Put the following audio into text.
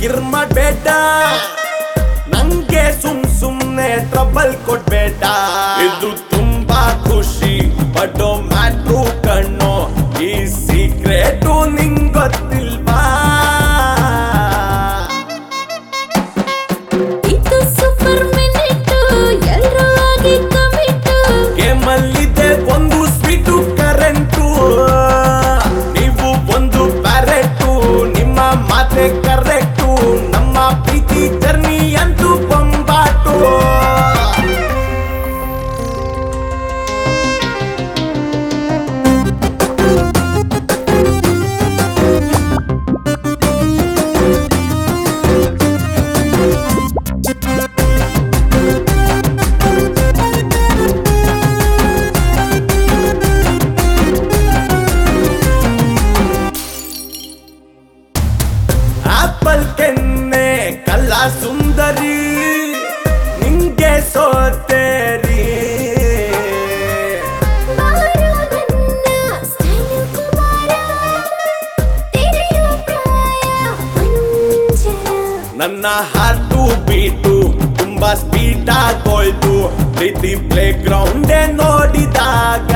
ಕಿರ್ ಮಾಡ್ಬೇಡ ನಂಗೆ ಸುಮ್ ಸುಮ್ನೆ ಟ್ರಬಲ್ ಕೊಡ್ಬೇಡ ಇದು ತುಂಬಾ ಖುಷಿ ಪಡೋ ಮ್ಯಾಟ್ರು ಕಣ್ಣು ಈ ಸೀಕ್ರೆಟು ನಿಂಗ್ ಗೊತ್ತಿಲ್ವಾ ಇದು ಸೂಪರ್ ಮಿನಿಟ್ ಎಲ್ರೂ ಆಗಿ ಕಮಿಟ್ ಗೇಮಲ್ಲಿದೆ ಒಂದು ಸ್ವೀಟು ಕರೆಂಟು ನೀವು ಒಂದು ಪ್ಯಾರೆಟು ನಿಮ್ಮ ಮಾತೆ ಕರೆಕ್ಟು ನಮ್ಮ ಪ್ರೀತಿ ಜರ್ನಿ ಅಂತೂ ಬೊಂಬಾಟು ಆಪಲ್ ಕೆನ್ನೆ ಕಲ್ಲ ಸುಂದರಿ ನಿಂಗೆ ಸೋತೇರಿ ಬಾರೋ ನನ್ನ ಸ್ಟೈಲ್ ಕುಮಾರ ತೆರೆಯೋ ಪ್ರಾಯ ಮಂಜರ ನನ್ನ ಹಾರ್ಟು ಬೀಟು ತುಂಬಾ ಸ್ಪೀಡ್ ಆಗೋಯ್ತು ಪ್ರೀತಿ ಪ್ಲೇ ಗ್ರೌಂಡೇ ನೋಡಿದಾಗ